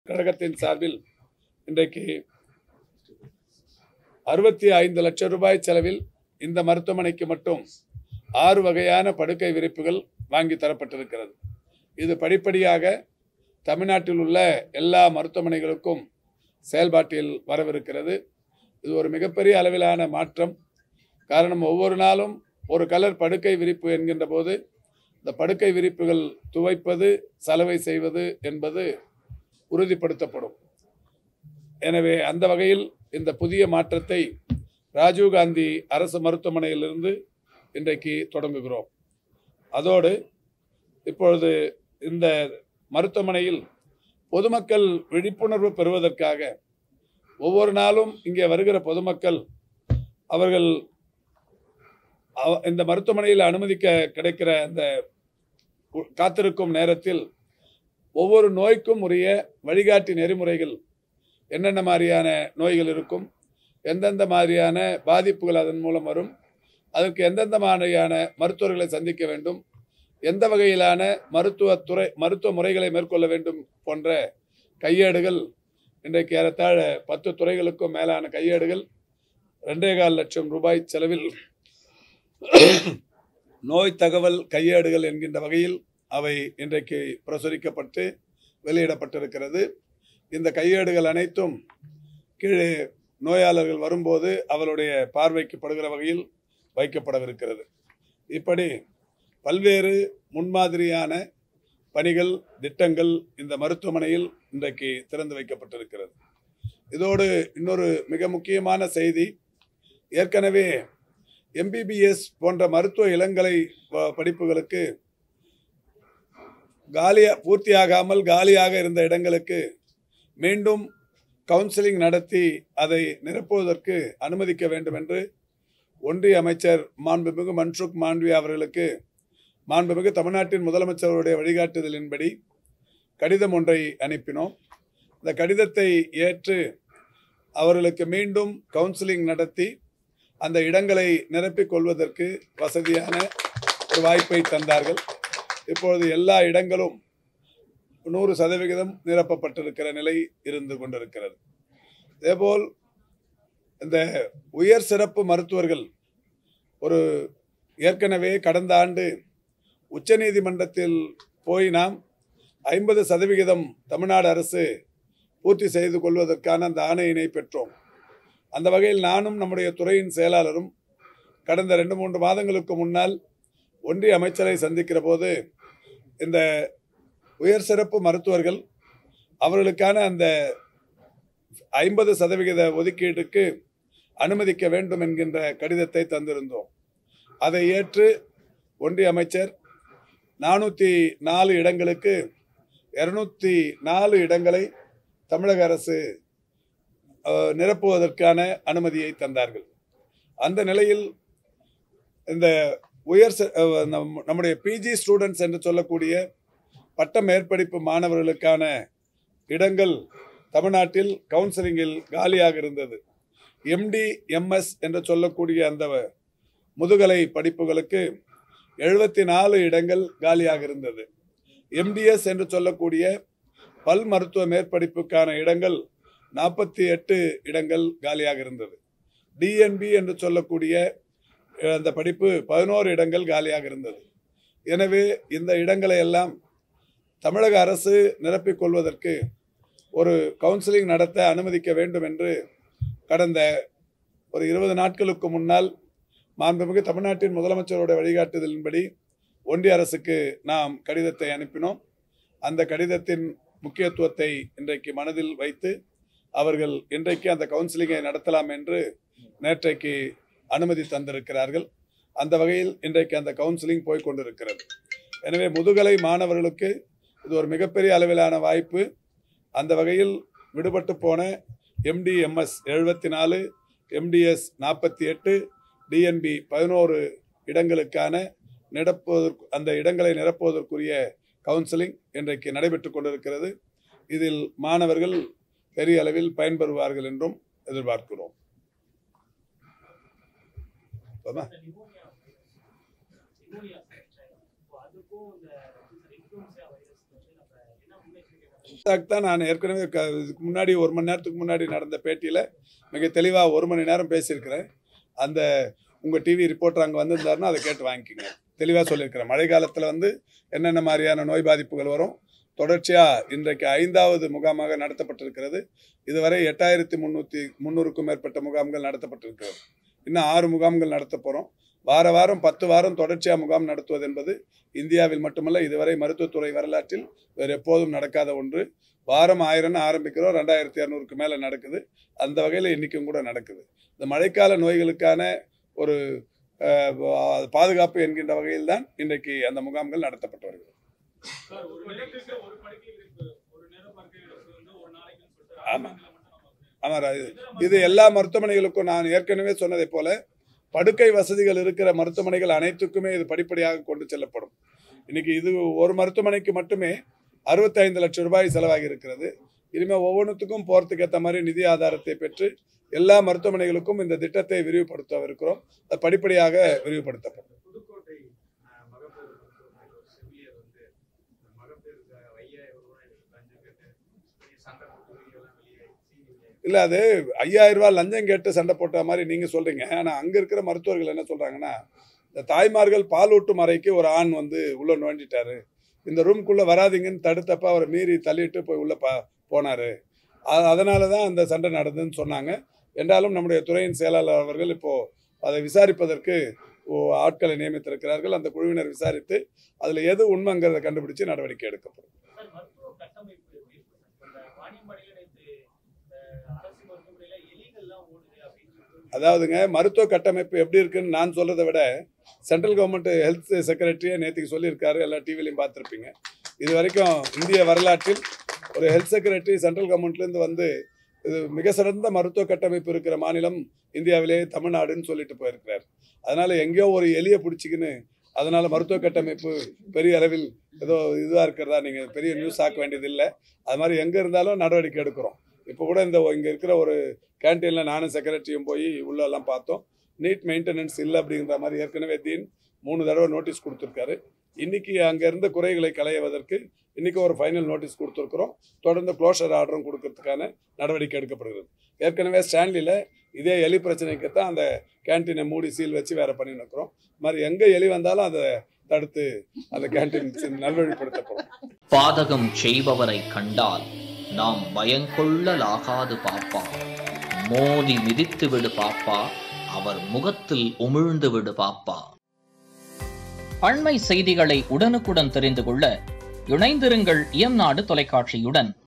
கழகத்தின் சார்பில் இன்றைக்கு அறுபத்தி ஐந்து லட்சம் ரூபாய் செலவில் இந்த மருத்துவமனைக்கு மட்டும் ஆறு வகையான படுக்கை விரிப்புகள் வாங்கி தரப்பட்டிருக்கிறது இது படிப்படியாக தமிழ்நாட்டில் உள்ள எல்லா மருத்துவமனைகளுக்கும் செயல்பாட்டில் வரவிருக்கிறது இது ஒரு மிகப்பெரிய அளவிலான மாற்றம் காரணம் ஒவ்வொரு நாளும் ஒரு கலர் படுக்கை விரிப்பு என்கின்ற போது இந்த படுக்கை விரிப்புகள் துவைப்பது சலவை செய்வது என்பது உறுதிப்படுத்தப்படும் எனவே அந்த வகையில் இந்த புதிய மாற்றத்தை ராஜீவ்காந்தி அரசு மருத்துவமனையிலிருந்து இன்றைக்கு தொடங்குகிறோம் அதோடு இப்பொழுது இந்த மருத்துவமனையில் பொதுமக்கள் விழிப்புணர்வு பெறுவதற்காக ஒவ்வொரு நாளும் இங்கே வருகிற பொதுமக்கள் அவர்கள் அவ- இந்த மருத்துவமனையில் அனுமதிக்க கிடைக்கிற அந்த உ- காத்திருக்கும் நேரத்தில் ஒவ்வொரு நோய்க்கும் உரிய வழிகாட்டி நெறிமுறைகள் என்னென்ன மாதிரியான நோய்கள் இருக்கும் எந்தெந்த மாதிரியான பாதிப்புகள் அதன் மூலம் வரும் அதற்கு எந்தெந்த மாதிரியான மருத்துவர்களை சந்திக்க வேண்டும் எந்த வகையிலான மருத்துவத்துறை மருத்துவ முறைகளை மேற்கொள்ள வேண்டும் போன்ற கையேடுகள் இன்றைக்கு ஏறத்தாழ பத்து துறைகளுக்கும் மேலான கையேடுகள் ரெண்டே கால் லட்சம் ரூபாய் செலவில் நோய் தகவல் கையேடுகள் என்கின்ற வகையில் அவை இன்றைக்கு பிரசுரிக்கப்பட்டு வெளியிடப்பட்டிருக்கிறது இந்த கையேடுகள் அனைத்தும் கீழே நோயாளர்கள் வரும்போது அவருடைய பார்வைக்கு படுகிற வகையில் வைக்கப்படவிருக்கிறது இப்படி பல்வேறு முன்மாதிரியான பணிகள் திட்டங்கள் இந்த மருத்துவமனையில் இன்றைக்கு திறந்து வைக்கப்பட்டிருக்கிறது இதோடு இன்னொரு மிக முக்கியமான செய்தி ஏற்கனவே எம்பிபிஎஸ் போன்ற மருத்துவ இளங்கலை ப- படிப்புகளுக்கு காலியா பூர்த்தியாகாமல் காலியாக இருந்த இடங்களுக்கு மீண்டும் கவுன்சிலிங் நடத்தி அதை நிரப்புவதற்கு அனுமதிக்க வேண்டும் என்று ஒன்றிய அமைச்சர் மாண்புமிகு மன்சுக் மாண்ட்வியா அவர்களுக்கு மாண்புமிகு தமிழ்நாட்டின் முதலமைச்சருடைய வழிகாட்டுதலின்படி கடிதம் ஒன்றை அனுப்பினோம் இந்த கடிதத்தை ஏற்று அவர்களுக்கு மீண்டும் கவுன்சிலிங் நடத்தி அந்த இடங்களை நிரப்பிக் கொள்வதற்கு வசதியான ஒரு வாய்ப்பை தந்தார்கள் இப்பொழுது எல்லா இடங்களும் நூறு சதவிகிதம் நிரப்பப்பட்டிருக்கிற நிலை இருந்து கொண்டிருக்கிறது இதேபோல் இந்த உயர் சிறப்பு மருத்துவர்கள் ஒரு ஏற்கனவே கடந்த ஆண்டு உச்சநீதிமன்றத்தில் போய் நாம் ஐம்பது சதவிகிதம் தமிழ்நாடு அரசு பூர்த்தி செய்து கொள்வதற்கான அந்த ஆணையினை பெற்றோம் அந்த வகையில் நானும் நம்முடைய துறையின் செயலாளரும் கடந்த ரெண்டு மூன்று மாதங்களுக்கு முன்னால் ஒன்றிய அமைச்சரை சந்திக்கிற போது இந்த உயர் சிறப்பு மருத்துவர்கள் அவர்களுக்கான அந்த ஐம்பது சதவிகித ஒதுக்கீட்டுக்கு அனுமதிக்க வேண்டும் என்கின்ற கடிதத்தை தந்திருந்தோம் அதை ஏற்று ஒன்றிய அமைச்சர் நானூற்றி நாலு இடங்களுக்கு இரநூத்தி நாலு இடங்களை தமிழக அரசு அஹ், நிரப்புவதற்கான அனுமதியை தந்தார்கள் அந்த நிலையில் இந்த உயர் ச- அஹ், நம்- நம்முடைய பிஜி ஸ்டூடெண்ட்ஸ் என்று சொல்லக்கூடிய பட்ட மேற்படிப்பு மாணவர்களுக்கான இடங்கள் தமிழ்நாட்டில் கவுன்சிலிங்கில் காலியாக இருந்தது எம்டி எம்எஸ் என்று சொல்லக்கூடிய அந்த முதுகலை படிப்புகளுக்கு எழுபத்தி நாலு இடங்கள் காலியாக இருந்தது எம்டிஎஸ் என்று சொல்லக்கூடிய பல் மருத்துவ மேற்படிப்புக்கான இடங்கள் நாற்பத்தி எட்டு இடங்கள் காலியாக இருந்தது டிஎன்பி என்று சொல்லக்கூடிய அஹ், அந்த படிப்பு பதினோரு இடங்கள் காலியாக இருந்தது எனவே இந்த இடங்களை எல்லாம் தமிழக அரசு நிரப்பிக் கொள்வதற்கு ஒரு கவுன்சிலிங் நடத்த அனுமதிக்க வேண்டும் என்று கடந்த ஒரு இருபது நாட்களுக்கு முன்னால் மாண்புமிகு தமிழ்நாட்டின் முதலமைச்சருடைய வழிகாட்டுதலின்படி ஒன்றிய அரசுக்கு நாம் கடிதத்தை அனுப்பினோம் அந்த கடிதத்தின் முக்கியத்துவத்தை இன்றைக்கு மனதில் வைத்து அவர்கள் இன்றைக்கு அந்த கவுன்சிலிங்கை நடத்தலாம் என்று நேற்றைக்கு அனுமதி தந்திருக்கிறார்கள் அந்த வகையில் இன்றைக்கு அந்த கவுன்சிலிங் போய் கொண்டிருக்கிறது எனவே முதுகலை மாணவர்களுக்கு இது ஒரு மிகப்பெரிய அளவிலான வாய்ப்பு அந்த வகையில் விடுபட்டு போன எம்டிஎம்எஸ் எழுபத்தி நாலு எம்டிஎஸ் நாற்பத்தி எட்டு டிஎன்பி பதினோரு இடங்களுக்கான நிரப்புவதற்கு அந்த இடங்களை நிரப்புவதற்குரிய கவுன்சிலிங் இன்றைக்கு நடைபெற்று கொண்டிருக்கிறது இதில் மாணவர்கள் பெரிய அளவில் பயன்பெறுவார்கள் என்றும் எதிர்பார்க்கிறோம் போதுமா? நிமோனியா நிமோனியா இப்போ அதுக்கும் இந்த இன்ஃப்ளூன்சா வைரஸ் வந்து நம்ம என்ன முன்னெச்சரிக்கை அதுக்கு தான் நான் ஏற்கனவே க- இதுக்கு முன்னாடி ஒரு மணி நேரத்துக்கு முன்னாடி நடந்த பேட்டியில் மிக தெளிவாக ஒரு மணி நேரம் பேசியிருக்கிறேன் அந்த உங்கள் டிவி ரிப்போர்ட்டர் அங்கே வந்திருந்தாருன்னா அதை கேட்டு வாங்கிக்கோங்க தெளிவாக சொல்லியிருக்கிறேன் மழை காலத்தில் வந்து என்னென்ன மாதிரியான நோய் பாதிப்புகள் வரும் தொடர்ச்சியாக இன்றைக்கு ஐந்தாவது முகாமாக நடத்தப்பட்டிருக்கிறது இதுவரை எட்டாயிரத்தி முந்நூற்றி முந்நூறுக்கும் மேற்பட்ட முகாம்கள் நடத்தப்பட்டிருக்கிறது இன்னும் ஆறு முகாம்கள் நடத்த போகிறோம் வார வாரம் பத்து வாரம் தொடர்ச்சியாக முகாம் நடத்துவது என்பது இந்தியாவில் மட்டுமல்ல இதுவரை மருத்துவத்துறை வரலாற்றில் வேறு எப்போதும் நடக்காத ஒன்று வாரம் ஆயிரம்னு ஆரம்பிக்கிறோம் ரெண்டாயிரத்தி இரநூறுக்கு மேலே நடக்குது அந்த வகையில் இன்றைக்கும் கூட நடக்குது இந்த மழைக்கால நோய்களுக்கான ஒரு அஹ், பா- பாதுகாப்பு என்கின்ற வகையில் தான் இன்றைக்கு அந்த முகாம்கள் நடத்தப்பட்டு வருகிறது சார், ஒரு நிலத்துக்கு ஒரு படுக்கை விரிப்பு, ஒரு நேர படுக்கை விரிப்பு வந்து ஒரு நாளைக்குன்னு சொல்லிட்டு ஆமா. ராஜமங்கலம் மட்டும் நமக்கு. ஆமாம் இது இது எல்லா மருத்துவமனைகளுக்கும் நான் ஏற்கனவே சொன்னதைப் போல படுக்கை வசதிகள் இருக்கிற மருத்துவமனைகள் அனைத்துக்குமே இது படிப்படியாக கொண்டு செல்லப்படும் இன்னைக்கு இது ஒரு மருத்துவமனைக்கு மட்டுமே அறுபத்தைந்து லட்சம் ரூபாய் செலவாகி இருக்கிறது இனிமேல் ஒவ்வொன்றுத்துக்கும் போகிறதுக்கு ஏற்ற மாதிரி நிதி ஆதாரத்தை பெற்று எல்லா மருத்துவமனைகளுக்கும் இந்த திட்டத்தை விரிவுபடுத்தவிருக்கிறோம் அது படிப்படியாக விரிவுபடுத்தப்படும் புதுக்கோட்டை அஹ், மகப்பேறு மருத்துவமனையில் ஒரு செவிலியர் வந்து இந்த மகப்பேறுக்கு ஐயாயிரம் ரூபாய் லஞ்சம் கேட்டு பெரிய சண்டை போட்டு வெளியெல்லாம் வெளியே சீனி இல்லை அது ஐயாயிரம் ரூபாய் லஞ்சம் கேட்டு சண்டை போட்ட மாதிரி நீங்கள் சொல்கிறீங்க ஆனால் அங்கே இருக்கிற மருத்துவர்கள் என்ன சொல்கிறாங்கன்னா இந்த தாய்மார்கள் பாலூட்டும் அறைக்கு ஒரு ஆண் வந்து உள்ளே நோண்டிட்டாரு இந்த ரூம்குள்ளே வராதீங்கன்னு தடுத்தப்ப அவரை மீறி தள்ளிட்டு போய் உள்ளே பா போனார் அதனால தான் அந்த சண்டை நடந்ததுன்னு சொன்னாங்க என்றாலும் நம்முடைய துறையின் செயலாளர் அவர்கள் இப்போது அதை விசாரிப்பதற்கு ஓ- ஆட்களை நியமித்திருக்கிறார்கள் அந்த குழுவினர் விசாரித்து அதில் எது உண்மைங்கிறத கண்டுபிடிச்சு நடவடிக்கை எடுக்கப்படும் சார், மருத்துவ கட்டமைப்பு எப்படி இருக்கு சார்? இந்த வாணியம்பாடியில நேத்து, அஹ், அரசு மருத்துவமனையில எலிகள்லாம் ஓடுது அப்படின்னு சொல்லிட்டு அதாவதுங்க மருத்துவ கட்டமைப்பு எப்படி இருக்குன்னு நான் சொல்றதை விட சென்ட்ரல் கவர்மெண்ட் ஹெல்த் செக்ரட்டரியே நேற்றுக்கு சொல்லியிருக்காரு எல்லா டிவிலையும் பார்த்துருப்பீங்க இது வரைக்கும் இந்திய வரலாற்றில் ஒரு ஹெல்த் செக்ரட்டரி சென்ட்ரல் கவர்மெண்ட்லேருந்து வந்து இது மிக சிறந்த மருத்துவ கட்டமைப்பு இருக்கிற மாநிலம் இந்தியாவிலேயே தமிழ்நாடுன்னு சொல்லிட்டு போயிருக்கிறார் அதனால எங்கேயோ ஒரு எலியை பிடிச்சிக்கின்னு அதனால மருத்துவ கட்டமைப்பு பெரிய அளவில் ஏதோ இதுவாக இருக்கிறதா நீங்கள் பெரிய நியூஸ் ஆக்க வேண்டியதில்லை அது மாதிரி எங்கே இருந்தாலும் நடவடிக்கை எடுக்கிறோம் இப்போ கூட இந்த இங்கே இருக்கிற ஒரு கேன்டீனில் நானும் செக்ரட்டரியும் போய் உள்ளெல்லாம் பார்த்தோம் நீட் மெயின்டெனன்ஸ் இல்லை அப்படிங்கிற மாதிரி ஏற்கனவே தீன் மூணு தடவை நோட்டீஸ் கொடுத்துருக்காரு இன்னைக்கு அங்கே இருந்த குறைகளை களைவதற்கு இன்னைக்கு ஒரு ஃபைனல் நோட்டீஸ் கொடுத்துருக்குறோம் தொடர்ந்து க்ளோஷர் ஆர்டரும் கொடுக்கறதுக்கான நடவடிக்கை எடுக்கப்படுகிறது ஏற்கனவே ஸ்டான்லியில் இதே எலி பிரச்சனைக்கு தான் அந்த கேன்டீனை மூடி சீல் வச்சு வேற பண்ணி நிற்கிறோம் இது மாதிரி எங்கே எலி வந்தாலும் அதை தடுத்து அந்த கேன்டீன் நல்வழிப்படுத்தப்படும் பாதகம் செய்பவரை கண்டால் நாம் பயங்கொள்ளலாகாது பாப்பா மோதி மிதித்து விடு பாப்பா அவர் முகத்தில் உமிழ்ந்து விடு பாப்பா அண்மை செய்திகளை உடனுக்குடன் தெரிந்து கொள்ள இணைந்திருங்கள் இயம்நாடு தொலைக்காட்சியுடன்